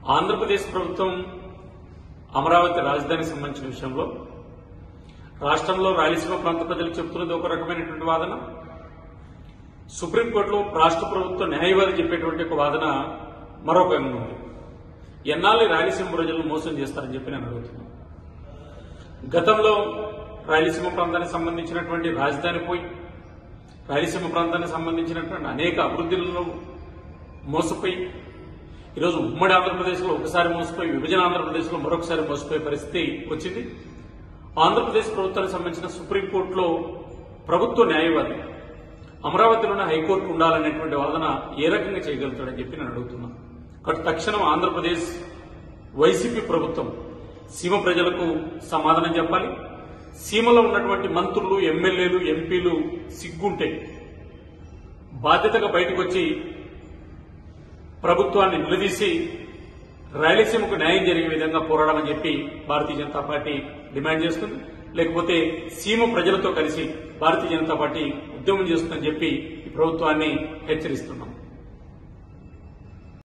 ఆంధ్రప్రదేశ్ ప్రభుత్వం అమరావతి రాజధానికి సంబంధించిన విషయంలో రాష్ట్రంలో రాయలసీమ ప్రాంత ప్రజలు చెబుతున్నది ఒక రకమైనటువంటి వాదన సుప్రీంకోర్టులో రాష్ట్ర ప్రభుత్వ న్యాయవాది చెప్పేటువంటి ఒక వాదన మరొక విధంగా ఉంది ఎన్నాళ్ళు ఈ రాయలసీమ ప్రజలను మోసం చేస్తారని చెప్పి నేను అడుగుతున్నాను గతంలో రాయలసీమ ప్రాంతానికి సంబంధించినటువంటి రాజధాని పోయి రాయలసీమ ప్రాంతానికి సంబంధించినటువంటి అనేక అభివృద్ధులను మోసపోయి ఈరోజు ఉమ్మడి ఆంధ్రప్రదేశ్లో ఒకసారి మోసపోయి విభజన ఆంధ్రప్రదేశ్లో మరొకసారి మోసపోయే పరిస్థితి వచ్చింది ఆంధ్రప్రదేశ్ ప్రభుత్వానికి సంబంధించిన సుప్రీంకోర్టులో ప్రభుత్వ న్యాయవాది అమరావతిలోనే హైకోర్టు ఉండాలనేటువంటి వాదన ఏ రకంగా చేయగలుగుతాడని చెప్పి నేను అడుగుతున్నాను కాబట్టి తక్షణం ఆంధ్రప్రదేశ్ వైసీపీ ప్రభుత్వం సీమ ప్రజలకు సమాధానం చెప్పాలి సీమలో ఉన్నటువంటి మంత్రులు ఎమ్మెల్యేలు ఎంపీలు సిగ్గుంటే బాధ్యతగా బయటకు వచ్చి ప్రభుత్వాన్ని నిలదీసి రాయలసీమకు న్యాయం జరిగే విధంగా పోరాడమని చెప్పి భారతీయ జనతా పార్టీ డిమాండ్ చేస్తుంది లేకపోతే సీమ ప్రజలతో కలిసి భారతీయ జనతా పార్టీ ఉద్యమం చేస్తుందని చెప్పి ఈ ప్రభుత్వాన్ని హెచ్చరిస్తున్నాం